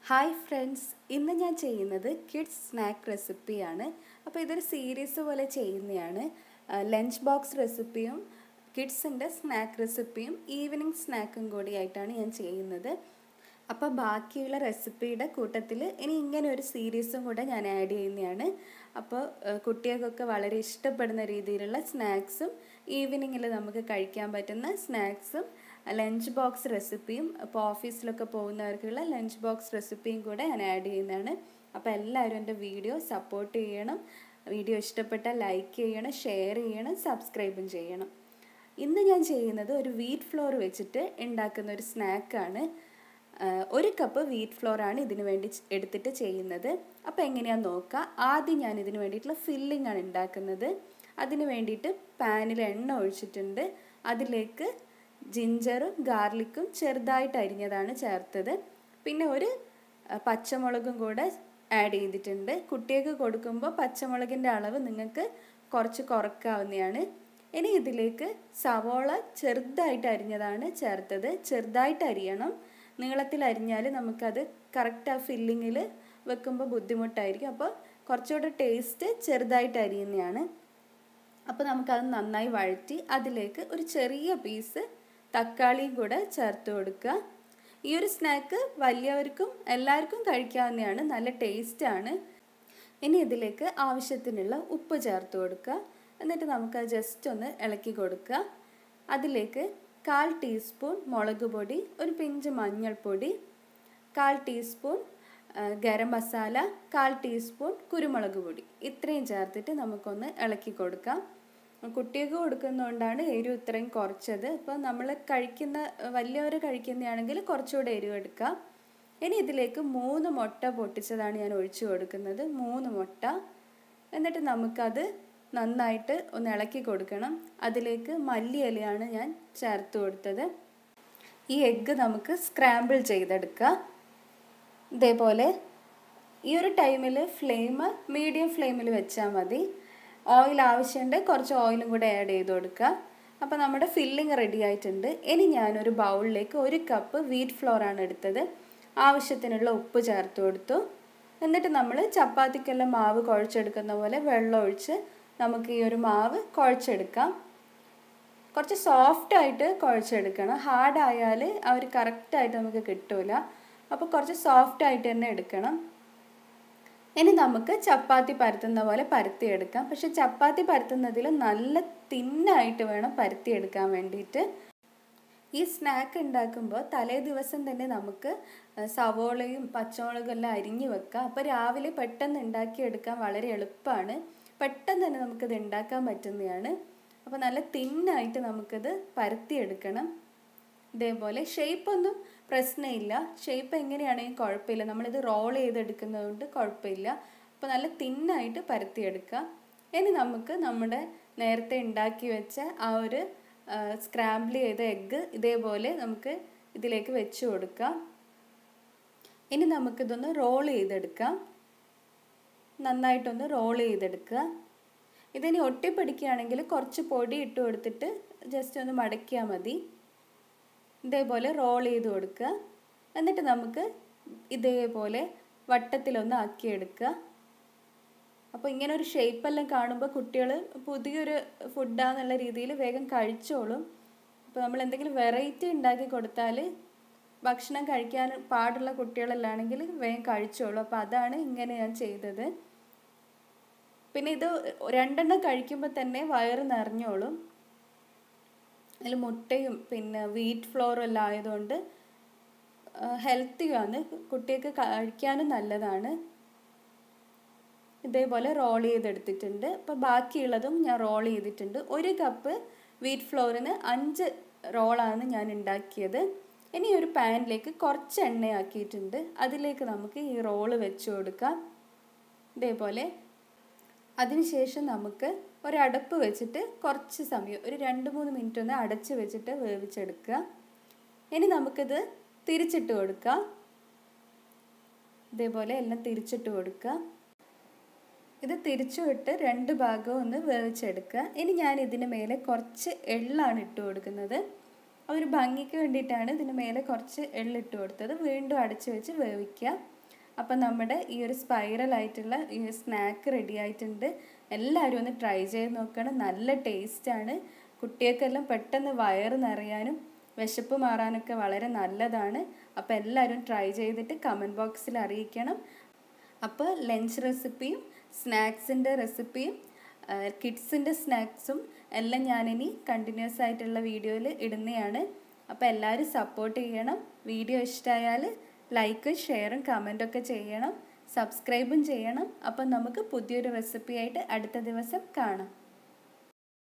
hi friends ഇന്ന് ഞാൻ ചെയ്യുന്നത് കിഡ്സ് സ്നാക്ക് റെസിപ്പിയാണ് അപ്പോൾ ഇതൊരു സീരീസ് പോലെ ചെയ്യുന്നതാണ് ലഞ്ച് ബോക്സ് റെസിപ്പിയും കിഡ്സിൻ്റെ സ്നാക്ക് റെസിപ്പിയും ഈവനിങ് സ്നാക്കും കൂടിയായിട്ടാണ് ഞാൻ ചെയ്യുന്നത് അപ്പോൾ ബാക്കിയുള്ള റെസിപ്പിയുടെ കൂട്ടത്തിൽ ഇനി ഇങ്ങനെ ഒരു സീരീസും കൂടെ ഞാൻ ആഡ് ചെയ്യുന്നതാണ് അപ്പോൾ കുട്ടികൾക്കൊക്കെ വളരെ ഇഷ്ടപ്പെടുന്ന രീതിയിലുള്ള സ്നാക്സും ഈവനിങ്ങിൽ നമുക്ക് കഴിക്കാൻ പറ്റുന്ന സ്നാക്സും ലഞ്ച് ബോക്സ് റെസിപ്പിയും ഇപ്പോൾ ഓഫീസിലൊക്കെ പോകുന്നവർക്കുള്ള ലഞ്ച് ബോക്സ് റെസിപ്പിയും കൂടെ ഞാൻ ആഡ് ചെയ്യുന്നതാണ് അപ്പോൾ എല്ലാവരും എൻ്റെ വീഡിയോ സപ്പോർട്ട് ചെയ്യണം വീഡിയോ ഇഷ്ടപ്പെട്ടാൽ ലൈക്ക് ചെയ്യണം ഷെയർ ചെയ്യണം സബ്സ്ക്രൈബും ചെയ്യണം ഇന്ന് ഞാൻ ചെയ്യുന്നത് ഒരു വീറ്റ് ഫ്ലോർ വെച്ചിട്ട് ഉണ്ടാക്കുന്ന ഒരു സ്നാക്കാണ് ഒരു കപ്പ് വീറ്റ് ഫ്ലോറാണ് ഇതിന് വേണ്ടി എടുത്തിട്ട് ചെയ്യുന്നത് അപ്പോൾ എങ്ങനെയാണെന്ന് നോക്കാം ആദ്യം ഞാൻ ഇതിന് വേണ്ടിയിട്ടുള്ള ഫില്ലിംഗ് ആണ് ഉണ്ടാക്കുന്നത് അതിന് വേണ്ടിയിട്ട് പാനിൽ എണ്ണ ഒഴിച്ചിട്ടുണ്ട് അതിലേക്ക് ജിഞ്ചറും ഗാർലിക്കും ചെറുതായിട്ട് അരിഞ്ഞതാണ് ചേർത്തത് പിന്നെ ഒരു പച്ചമുളകും കൂടെ ആഡ് ചെയ്തിട്ടുണ്ട് കുട്ടികൾക്ക് കൊടുക്കുമ്പോൾ പച്ചമുളകിൻ്റെ അളവ് നിങ്ങൾക്ക് കുറച്ച് കുറക്കാവുന്നതാണ് ഇനി ഇതിലേക്ക് സവോള ചെറുതായിട്ട് അരിഞ്ഞതാണ് ചേർത്തത് ചെറുതായിട്ട് അരിയണം നീളത്തിൽ അരിഞ്ഞാൽ നമുക്കത് കറക്റ്റ് ആ ഫില്ലിങ്ങിൽ വെക്കുമ്പോൾ ബുദ്ധിമുട്ടായിരിക്കും അപ്പോൾ കുറച്ചുകൂടെ ടേസ്റ്റ് ചെറുതായിട്ട് അരിയുന്നതാണ് അപ്പോൾ നമുക്കത് നന്നായി വഴറ്റി അതിലേക്ക് ഒരു ചെറിയ പീസ് തക്കാളിയും കൂടെ ചേർത്ത് കൊടുക്കുക ഈ ഒരു സ്നാക്ക് വലിയവർക്കും എല്ലാവർക്കും കഴിക്കാവുന്നതാണ് നല്ല ടേസ്റ്റാണ് ഇനി ഇതിലേക്ക് ആവശ്യത്തിനുള്ള ഉപ്പ് ചേർത്ത് കൊടുക്കുക എന്നിട്ട് നമുക്ക് ജസ്റ്റ് ഒന്ന് ഇളക്കി കൊടുക്കുക അതിലേക്ക് കാൽ ടീസ്പൂൺ മുളക് പൊടി ഒരു പിഞ്ച് മഞ്ഞൾപ്പൊടി കാൽ ടീസ്പൂൺ ഗരം മസാല കാൽ ടീസ്പൂൺ കുരുമുളക് പൊടി ഇത്രയും ചേർത്തിട്ട് നമുക്കൊന്ന് ഇളക്കി കൊടുക്കാം കുട്ടികൾക്ക് കൊടുക്കുന്നതുകൊണ്ടാണ് എരിവ് ഇത്രയും കുറച്ചത് ഇപ്പോൾ നമ്മൾ കഴിക്കുന്ന വലിയവർ കഴിക്കുന്നതാണെങ്കിൽ കുറച്ചുകൂടെ എരിവ് എടുക്കാം ഇനി ഇതിലേക്ക് മൂന്ന് മുട്ട പൊട്ടിച്ചതാണ് ഞാൻ ഒഴിച്ചു കൊടുക്കുന്നത് മൂന്ന് മുട്ട എന്നിട്ട് നമുക്കത് നന്നായിട്ട് ഒന്ന് ഇളക്കി കൊടുക്കണം അതിലേക്ക് മല്ലി ഇലയാണ് ഞാൻ ചേർത്ത് കൊടുത്തത് ഈ എഗ്ഗ് നമുക്ക് സ്ക്രാമ്പിൾ ചെയ്തെടുക്കാം ഇതേപോലെ ഈ ഒരു ടൈമിൽ ഫ്ലെയിം മീഡിയം ഫ്ലെയിമിൽ വെച്ചാൽ മതി ഓയിൽ ആവശ്യമുണ്ട് കുറച്ച് ഓയിലും കൂടെ ആഡ് ചെയ്ത് കൊടുക്കുക അപ്പോൾ നമ്മുടെ ഫില്ലിങ് റെഡി ആയിട്ടുണ്ട് ഇനി ഞാനൊരു ബൗളിലേക്ക് ഒരു കപ്പ് വീറ്റ് ഫ്ലോർ ആണ് എടുത്തത് ആവശ്യത്തിനുള്ള ഉപ്പ് ചേർത്ത് കൊടുത്തു എന്നിട്ട് നമ്മൾ ചപ്പാത്തിക്കെല്ലാം മാവ് കുഴച്ചെടുക്കുന്ന പോലെ വെള്ളം ഒഴിച്ച് നമുക്ക് ഈ ഒരു മാവ് കുഴച്ചെടുക്കാം കുറച്ച് സോഫ്റ്റ് ആയിട്ട് കുഴച്ചെടുക്കണം ഹാർഡ് ആയാൽ അവർ കറക്റ്റായിട്ട് നമുക്ക് കിട്ടില്ല അപ്പോൾ കുറച്ച് സോഫ്റ്റ് ആയിട്ട് തന്നെ എടുക്കണം ഇനി നമുക്ക് ചപ്പാത്തി പരത്തുന്ന പോലെ പരത്തിയെടുക്കാം പക്ഷെ ചപ്പാത്തി പരത്തുന്നതിൽ നല്ല തിന്നായിട്ട് വേണം പരത്തിയെടുക്കാൻ വേണ്ടിയിട്ട് ഈ സ്നാക്ക് ഉണ്ടാക്കുമ്പോൾ തലേ ദിവസം തന്നെ നമുക്ക് സവോളയും പച്ചമുളകും എല്ലാം അരിഞ്ഞു വെക്കാം അപ്പോൾ രാവിലെ പെട്ടെന്ന് ഉണ്ടാക്കിയെടുക്കാൻ വളരെ എളുപ്പമാണ് പെട്ടെന്ന് തന്നെ നമുക്കിത് ഉണ്ടാക്കാൻ പറ്റുന്നതാണ് അപ്പോൾ നല്ല തിന്നായിട്ട് നമുക്കിത് പരത്തിയെടുക്കണം ഇതേപോലെ ഷേപ്പൊന്നും പ്രശ്നമില്ല ഷേപ്പ് എങ്ങനെയാണെങ്കിലും കുഴപ്പമില്ല നമ്മളിത് റോൾ ചെയ്തെടുക്കുന്നത് കൊണ്ട് കുഴപ്പമില്ല അപ്പോൾ നല്ല തിന്നായിട്ട് പരത്തിയെടുക്കുക ഇനി നമുക്ക് നമ്മുടെ നേരത്തെ ഉണ്ടാക്കി വെച്ച ആ ഒരു സ്ക്രാമ്പിൾ ചെയ്ത എഗ്ഗ് ഇതേപോലെ നമുക്ക് ഇതിലേക്ക് വെച്ച് കൊടുക്കാം ഇനി നമുക്കിതൊന്ന് റോൾ ചെയ്തെടുക്കാം നന്നായിട്ടൊന്ന് റോൾ ചെയ്തെടുക്കുക ഇതിനി ഒട്ടിപ്പിടിക്കുകയാണെങ്കിൽ കുറച്ച് പൊടി ഇട്ട് കൊടുത്തിട്ട് ജസ്റ്റ് ഒന്ന് മടക്കിയാൽ മതി ഇതേപോലെ റോൾ ചെയ്ത് കൊടുക്കുക എന്നിട്ട് നമുക്ക് ഇതേപോലെ വട്ടത്തിലൊന്ന് ആക്കിയെടുക്കുക അപ്പോൾ ഇങ്ങനെ ഒരു ഷേപ്പെല്ലാം കാണുമ്പോൾ കുട്ടികൾ പുതിയൊരു ഫുഡാന്നുള്ള രീതിയിൽ വേഗം കഴിച്ചോളും അപ്പോൾ നമ്മൾ എന്തെങ്കിലും വെറൈറ്റി ഉണ്ടാക്കി കൊടുത്താൽ ഭക്ഷണം കഴിക്കാൻ പാടുള്ള കുട്ടികളല്ലാണെങ്കിൽ വേഗം കഴിച്ചോളും അപ്പോൾ അതാണ് ഇങ്ങനെ ഞാൻ ചെയ്തത് പിന്നെ ഇത് രണ്ടെണ്ണം കഴിക്കുമ്പോൾ തന്നെ വയറ് നിറഞ്ഞോളും അതിൽ മുട്ടയും പിന്നെ വീറ്റ് ഫ്ലോറും എല്ലാം ആയതുകൊണ്ട് ഹെൽത്തിയാണ് കുട്ടികൾക്ക് കഴിക്കാനും നല്ലതാണ് ഇതേപോലെ റോൾ ചെയ്തെടുത്തിട്ടുണ്ട് അപ്പോൾ ബാക്കിയുള്ളതും ഞാൻ റോൾ ചെയ്തിട്ടുണ്ട് ഒരു കപ്പ് വീറ്റ് ഫ്ലോറിന് അഞ്ച് റോളാണ് ഞാൻ ഉണ്ടാക്കിയത് ഇനി ഒരു പാനിലേക്ക് കുറച്ച് എണ്ണയാക്കിയിട്ടുണ്ട് അതിലേക്ക് നമുക്ക് ഈ റോള് വെച്ച് കൊടുക്കാം ഇതേപോലെ അതിനുശേഷം നമുക്ക് ഒരടപ്പ് വെച്ചിട്ട് കുറച്ച് സമയം ഒരു രണ്ട് മൂന്ന് മിനിറ്റ് ഒന്ന് അടച്ച് വെച്ചിട്ട് വേവിച്ചെടുക്കുക ഇനി നമുക്കിത് തിരിച്ചിട്ട് കൊടുക്കാം ഇതേപോലെ എല്ലാം തിരിച്ചിട്ട് കൊടുക്കുക ഇത് തിരിച്ചു വിട്ട് രണ്ട് ഭാഗവും ഒന്ന് വേവിച്ചെടുക്കുക ഇനി ഞാൻ ഇതിന് മേലെ കുറച്ച് എള്ളാണ് ഇട്ട് കൊടുക്കുന്നത് ഒരു ഭംഗിക്ക് വേണ്ടിയിട്ടാണ് ഇതിന് മേലെ കുറച്ച് എള്ളിട്ട് കൊടുത്തത് വീണ്ടും അടച്ചു വെച്ച് വേവിക്കുക അപ്പം നമ്മുടെ ഈ ഒരു സ്പൈറൽ ആയിട്ടുള്ള ഈ സ്നാക്ക് റെഡി ആയിട്ടുണ്ട് എല്ലാവരും ഒന്ന് ട്രൈ ചെയ്ത് നോക്കണം നല്ല ടേസ്റ്റാണ് കുട്ടികൾക്കെല്ലാം പെട്ടെന്ന് വയറ് നിറയാനും വിശപ്പ് മാറാനൊക്കെ വളരെ നല്ലതാണ് അപ്പോൾ എല്ലാവരും ട്രൈ ചെയ്തിട്ട് കമൻറ്റ് ബോക്സിൽ അറിയിക്കണം അപ്പോൾ ലഞ്ച് റെസിപ്പിയും സ്നാക്സിൻ്റെ റെസിപ്പിയും കിഡ്സിൻ്റെ സ്നാക്സും എല്ലാം ഞാനിനി കണ്ടിന്യൂസ് ആയിട്ടുള്ള വീഡിയോയിൽ ഇടുന്നതാണ് അപ്പോൾ എല്ലാവരും സപ്പോർട്ട് ചെയ്യണം വീഡിയോ ഇഷ്ടമായാൽ ലൈക്കും ഷെയറും കമൻറ്റൊക്കെ ചെയ്യണം സബ്സ്ക്രൈബും ചെയ്യണം അപ്പം നമുക്ക് പുതിയൊരു റെസിപ്പിയായിട്ട് അടുത്ത ദിവസം കാണാം